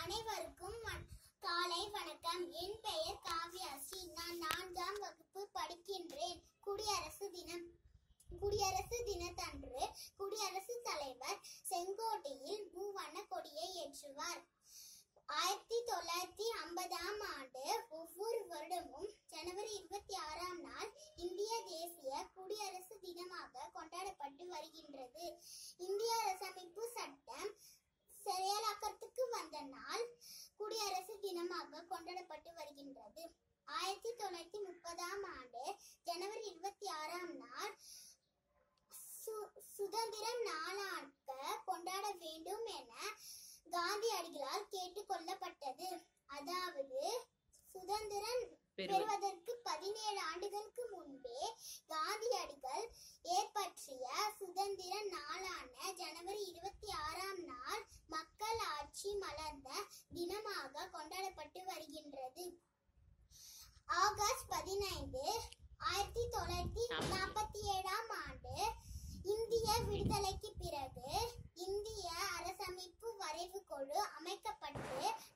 அனைவருக்கும் வண- காலை வணக்கம் என் பெயர் காவ்யாஸ்ரீ நான் நான்காம் வகுப்பு படிக்கின்றேன் குடியரசு தினம் குடியரசு தினத்தன்று குடியரசுத் தலைவர் செங்கோட்டையில் மூவண்ண கொடியை ஏற்றுவார் ஆயிரத்தி தொள்ளாயிரத்தி ஐம்பதாம் ஆண்டு ஒவ்வொரு வருடமும் ஜனவரி இருபத்தி ஆறாம் நாள் இந்திய தேசிய குடியரசு தினமாக கொண்டாடப்பட்டு வருகின்றது இந்திய அரசமைப்பு சட்டம் செயலாக்கத்துக்கு வந்த நாள் குடியரசு தினமாக கொண்டாடப்பட்டு வருகின்றது ஆயிரத்தி தொள்ளாயிரத்தி முப்பதாம் ஆண்டு ஜனவரி இருபத்தி ஆறாம் நாள் சு- சுதந்திர நாளாக கொண்டாட வேண்டும் என காந்தியடிகளால் கேட்டுக்கொள்ளப்பட்டது அதாவது சுதந்திரம் பெறுவது. பெறுவதற்கு பதினேழு ஆண்டுகளுக்கு முன்பே காந்தியடிகள் ஏற்பற்றிய சுதந்திர நாளான ஜனவரி இருபத்தி ஆறாம் நாள் மக்கள் ஆட்சி மலர்ந்த தினமாக கொண்டாடப்பட்டு வருகின்றது ஆகஸ்ட் பதினைந்து ஆயிரத்தி தொள்ளாயிரத்தி நாற்பத்தி ஏழாம் ஆண்டு இந்திய விடுதலைக்கு பிறகு இந்திய அரசமைப்பு வரைவு குழு அமைக்கப்பட்டு